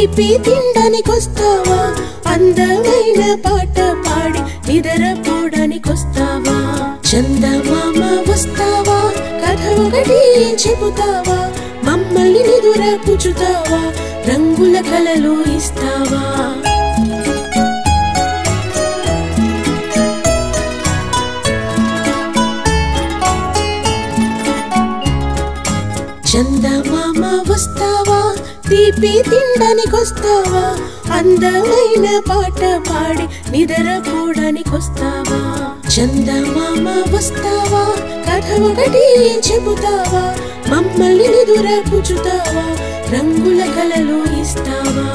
తీపి తినడానికొస్తావా అందమైన పాట పాడి నిద్రపోవడానికొస్తావా చందమామ వస్తావా కథ ఒకటి చెబుతావా మమ్మల్ని నిదుర పుచ్చుతావా రంగుల కలలు ఇస్తావా చందమామ వస్తావా తీపి తినడానికొస్తావా అందమైన పాట పాడి నిద్రపోవడానికొస్తావా చందమామ వస్తావా కథ ఒకటి చెబుతావా మమ్మల్ని నిదుర పుచ్చుతావా రంగుల కలలు ఇస్తావా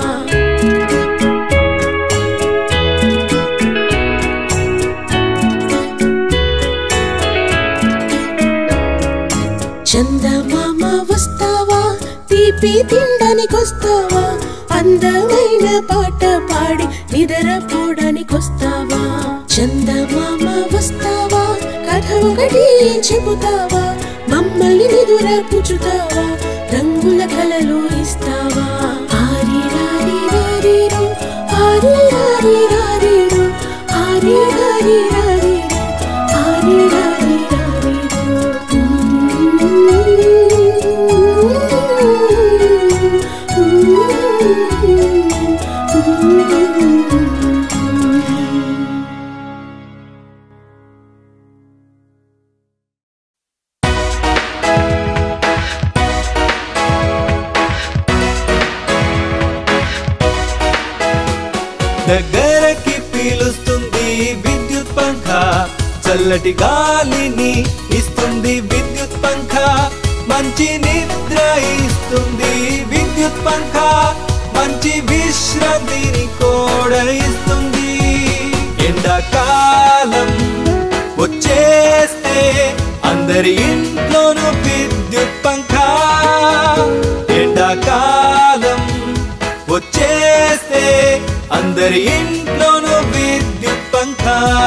చందమామ వస్తావా తీపి తినడానికొస్తావా అందమైన పాట పాడి నిద్రపోవడానికొస్తావా చందమామ వస్తావా కథ ఒకటి చెబుతావా మమ్మల్ని నిదుర పుచ్చుతావా రంగుల కలలు ఇస్తావా ఆరిరారిరారిరు, ఆరిరారిరారిరు, ఆరిరారిరారిరు, దగ్గరకి పీలుస్తుంది విద్యుత్ పంఖ చల్లటి గాలిని ఇస్తుంది విద్యుత్ పంఖ మంచి నిద్ర ఇస్తుంది విద్యుత్ పంఖ మంచి విశ్రాంతిని కూడా ఇస్తుంది ఎండాకాలం వచ్చేస్తే అందరి ఇంట్లోనూ విద్యుత్ పంఖ ఎండాకాలం వచ్చేస్తే అందరి ఇంట్లోనూ విద్యుత్ పంఖ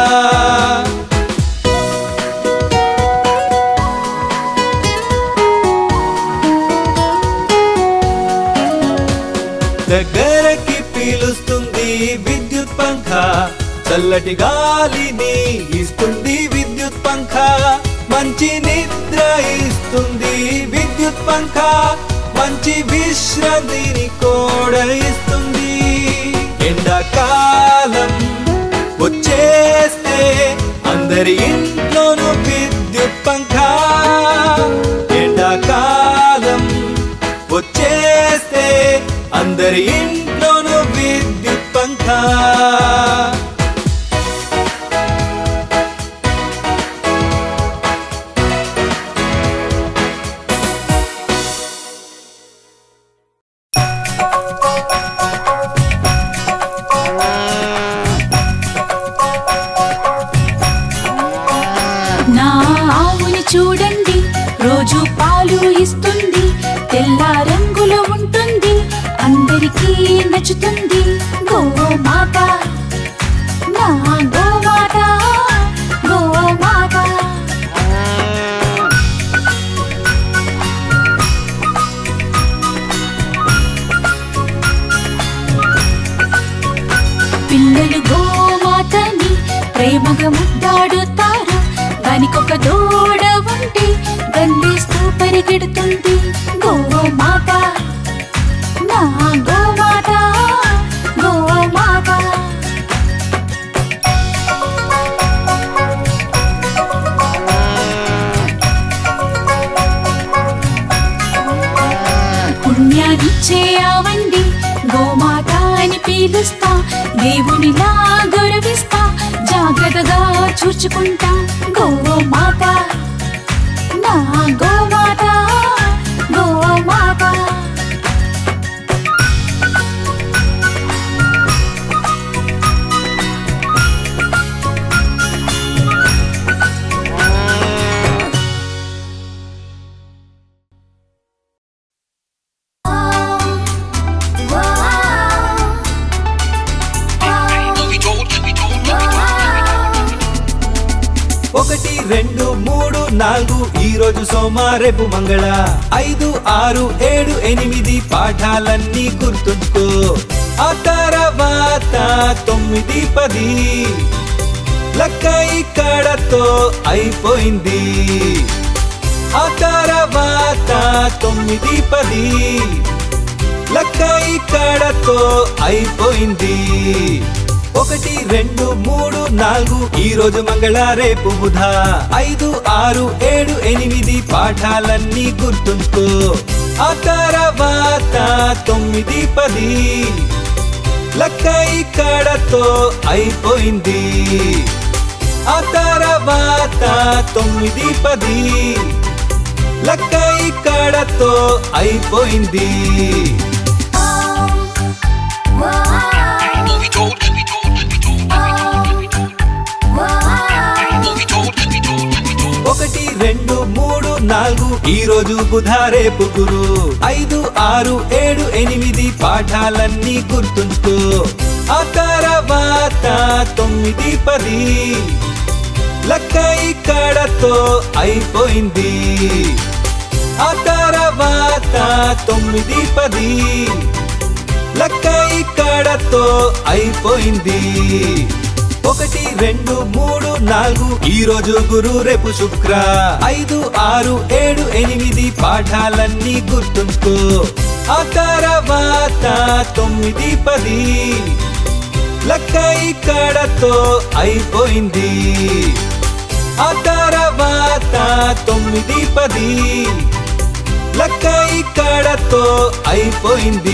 దగ్గరకి పీలుస్తుంది విద్యుత్ పంఖ చల్లటి గాలిని ఇస్తుంది విద్యుత్ పంఖ మంచి నిద్ర ఇస్తుంది విద్యుత్ పంఖ మంచి విశ్రాంతిని కూడా ఇస్తుంది ఎండాకాలం వచ్చేస్తే అందరి ఇంట్లోనూ విద్యుత్ పంఖ ఎండాకాలం వచ్చేస్తే అందరి ఇంట్లోనూ విద్యుత్ పంఖ నా ఆవుని చూడండి రోజు పాలు ఇస్తుంది తెల్ల రంగులో ఉంటుంది అందరికీ నచ్చుతుంది గోమాత నా గోమాత గోమాత పిల్లలు గోమాతని ప్రేమగా ముద్దాడుతారు దానికొక దూడ ఉంటే గండిస్తూ పరిగెడుతుంది గోమాత నా గోమాత గోమాత పుణ్యాన్నిచ్చే ఆవండి గోమాత అని పీలుస్తా దేవునిలా గౌరవిస్తా జాగ్రత్తగా చూచుకుంటా గోమాత నా గోమాత గోమాత ఒకటి ఒకటి రెండు మూడు నాలుగు ఈ రోజు సోమ రేపు మంగళ ఐదు ఆరు ఏడు ఎనిమిది పాఠాలన్నీ గుర్తుంచుకో ఆ తర్వాత తొమ్మిది పది లక్క ఇక్కడతో అయిపోయింది ఆ తర్వాత తొమ్మిది పది లక్క ఇక్కడతో అయిపోయింది ఒకటి రెండు మూడు నాలుగు ఈ రోజు మంగళ రేపు బుధ ఐదు ఆరు ఏడు ఎనిమిది పాఠాలన్నీ గుర్తుంచుకో ఆ తర్వాత తొమ్మిది పది లక్క ఇక్కడతో అయిపోయింది ఆ తర్వాత తొమ్మిది పది లక్క ఇక్కడతో అయిపోయింది ఒకటి రెండు మూడు నాలుగు ఈ రోజు బుధ రేపు గురు ఐదు ఆరు ఏడు ఎనిమిది పాఠాలన్నీ గుర్తుంచుకో ఆ తర్వాత తొమ్మిది పది లక్క ఇక్కడతో అయిపోయింది ఆ తర్వాత తొమ్మిది పది లక్క ఇక్కడతో అయిపోయింది ఒకటి రెండు మూడు నాలుగు ఈ రోజు గురు రేపు శుక్ర ఐదు ఆరు ఏడు ఎనిమిది పాఠాలన్నీ గుర్తుంచుకో ఆ తర్వాత తొమ్మిది పది లక్క ఇక్కడతో అయిపోయింది ఆ తర్వాత తొమ్మిది పది లక్క ఇక్కడతో అయిపోయింది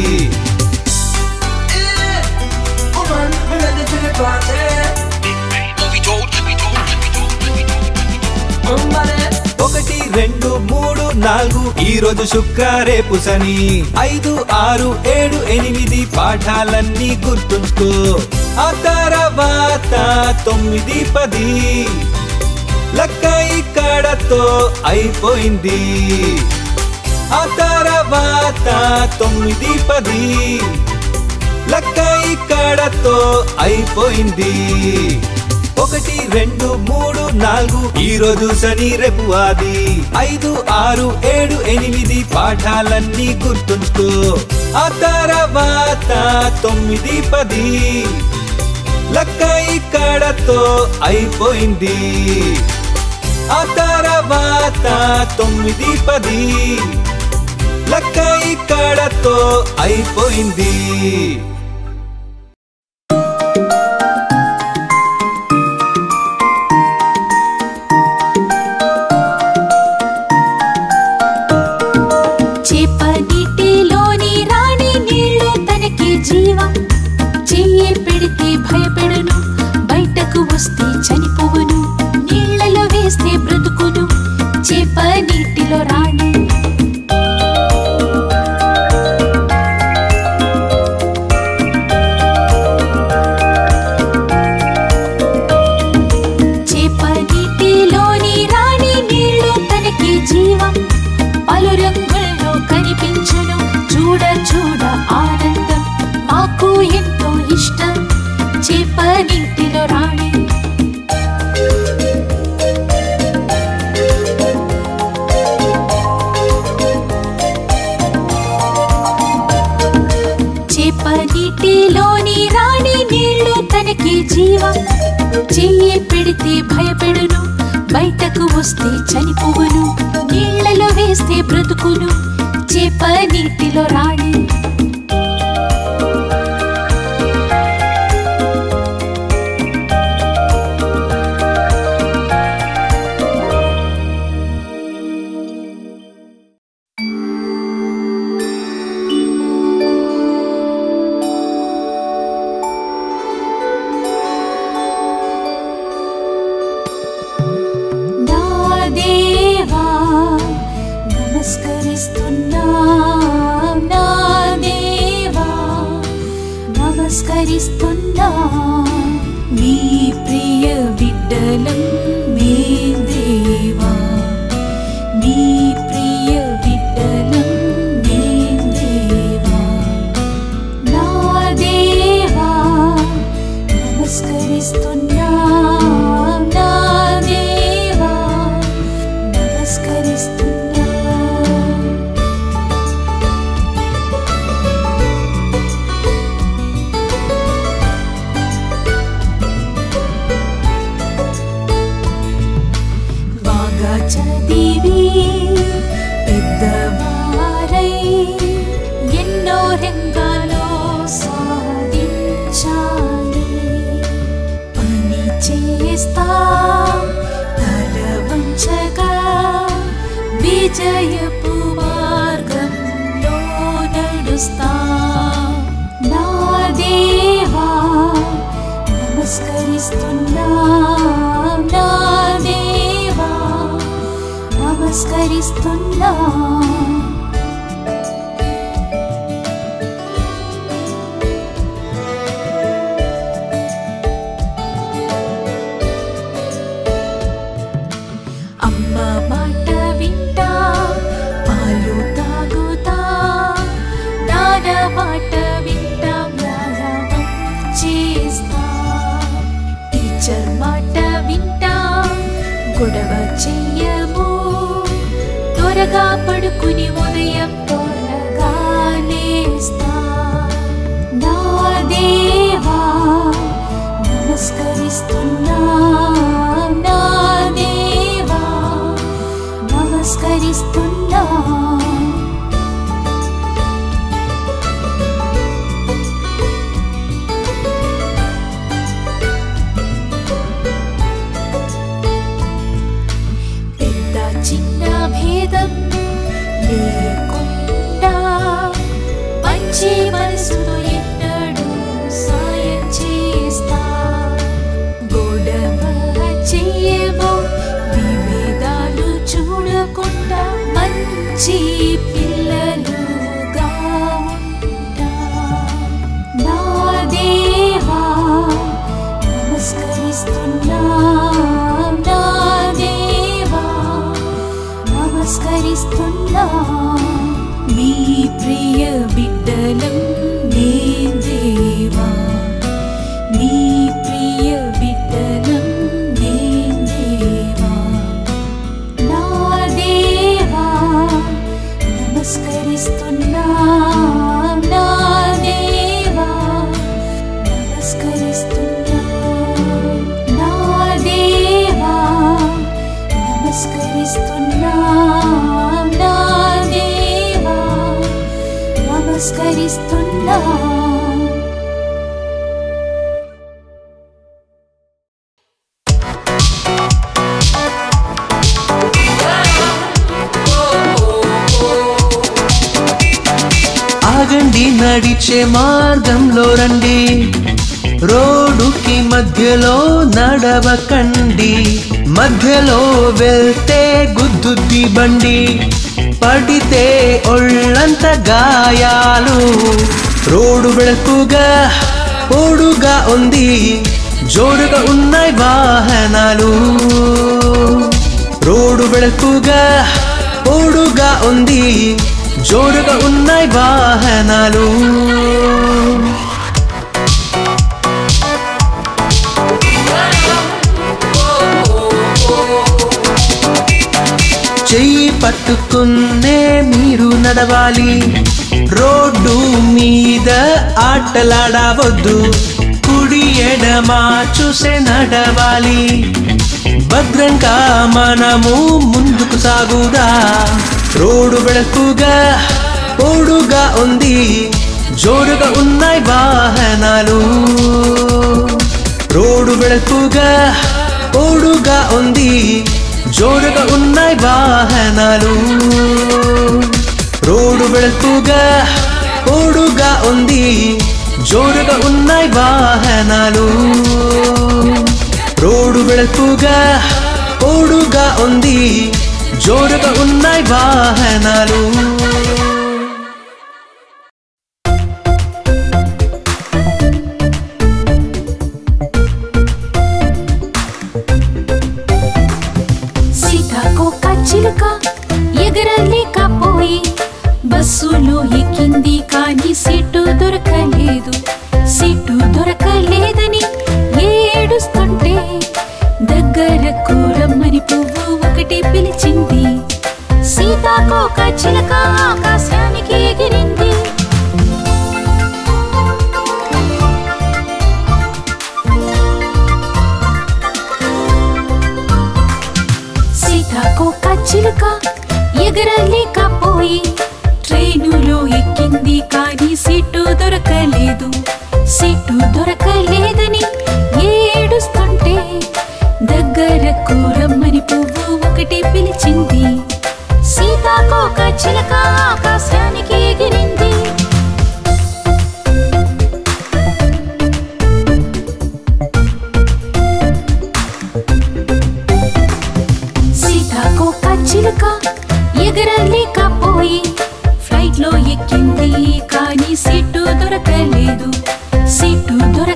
ఒకటి రెండు మూడు నాలుగు ఈ రోజు శుక్ర రేపు శని ఐదు ఆరు ఏడు ఎనిమిది పాఠాలన్నీ గుర్తుంచుకో ఆ తర్వాత తొమ్మిది పది లక్క ఇక్కడతో అయిపోయింది ఆ తర్వాత తొమ్మిది పది లక్క ఇక్కడతో అయిపోయింది ఒకటి రెండు మూడు నాలుగు ఈ రోజు శని రేపు ఆది ఐదు ఆరు ఏడు ఎనిమిది పాఠాలన్నీ గుర్తుంచుకో ఆ తర్వాత తొమ్మిది పది లక్క ఇక్కడతో అయిపోయింది ఆ తర్వాత తొమ్మిది పది లక్క ఇక్కడతో అయిపోయింది చేప నీటిలోని రాణి నీళ్లు తనకి జీవం చెయ్యి పెడితే భయపెడును బయటకు వస్తే చనిపోవును నీళ్లలో వేస్తే బ్రతుకును చేప నీటిలో రాణి చేప నీటిలోని రాణి నీళ్లు తనకి జీవం పలు రంగుల్లో కనిపించును చూడ చూడ ఆనందం మాకు ఎంతో ఇష్టం చేప నీటిలో రాణి చేప నీటిలోని రాణి నీళ్లు తనకి జీవం చెయ్యి పెడితే భయపెడును బయటకు వస్తే చనిపోవును నీళ్లలో వేస్తే బ్రతుకును చేప నీటిలో రాణి నా దేవా నమస్కరిస్తున్నా నా దేవా నమస్కరిస్తున్నా మీ ప్రియ బిడ్డలం మీ దేవా మీ ప్రియ బిడ్డలం మీ దేవా నా దేవా నమస్కరిస్తున్నా నా దేవా విజయపు మార్గంలో నడుస్తా నా దేవా నమస్కరిస్తున్నా నా దేవా నమస్కరిస్తున్నా అమ్మ మాట వింటా పాలు తాగుతా నాన్న మాట వింటా వ్యాయామం చేస్తా టీచర్ మాట వింటా గొడవ చెయ్యము త్వరగా పడుకుని ఉదయం త్వరగా లేస్తా నా దేవా నమస్కరిస్తున్నా నా దేవా నమస్కరిస్తున్నా పెద్ద చిన్న భేదం లేకుండా మంచి మనసుతో ఎన్నడూ సాయం చేస్తా గొడవ చెయ్యము విభేదాలు చూడకుండా మంచి పిల్లలుగా ఉంటా నా దేవా నమస్కరిస్తున్నా నా దేవా నమస్కరిస్తున్నా మీ ప్రియ బిడ్డలం నే దేవా మీ ప్రియ బిడ్డలం నే దేవా నా దేవా నమస్కరిస్తున్నా నా దేవా నమస్కరిస్తున్నా నా దేవా నమస్కరిస్తున్నా నా దేవా నమస్కరిస్తున్నా ఆగండి నడిచే మార్గంలో రండి రోడ్డుకి మధ్యలో నడవకండి మధ్యలో వెళ్తే గుద్దుద్ది బండి పడితే ఒళ్ళంత గాయాలు రోడ్డు వెళకుగా పొడుగా ఉంది జోరుగా ఉన్నాయి వాహనాలు రోడ్డు వెళకుగా పొడుగా ఉంది జోరుగా ఉన్నాయి వాహనాలు చెయ్యి పట్టుకున్నే మీరు నడవాలి రోడ్డు మీద ఆటలాడవద్దు కుడి ఎడమా చూసే నడవాలి భద్రంగా మనము ముందుకు సాగుదా రోడ్డు వెళకుగా పొడుగా ఉంది జోరుగా ఉన్నాయి వాహనాలు రోడ్డు వెళకుగా పొడుగా ఉంది జోరుగా ఉన్నాయి వాహనాలు రోడ్డు వెళకుగా పొడుగా ఉంది జోరుగా ఉన్నాయి వాహనాలు రోడ్డు వెళకుగా పొడుగా ఉంది జోరుగా ఉన్నాయి వాహనాలు సీతాకోక చిలుక ఎగరలేకపోయి బస్సులో ఎక్కింది కానీ సీటు దొరకలేదు సీటు దొరకలేదని ఏడుస్తుంటే దగ్గరకు రమ్మని పువ్వు ఒకటి పిలిచింది సీతాకోక చిలుక ఆకాశానికి ఎగిరింది సీతాకోక చిలుక ఎగరలేకపోయి ట్రైనులో ఎక్కింది కానీ సీటు దొరకలేదు సీటు దొరకలేదని ఏడుస్తుంటే దగ్గరకు రమ్మని పువ్వు ఒకటి పిలిచింది సీతా ఫ్లైట్ లో ఎక్కింది కానీ సీటు దొరకలేదు సీటు దొరక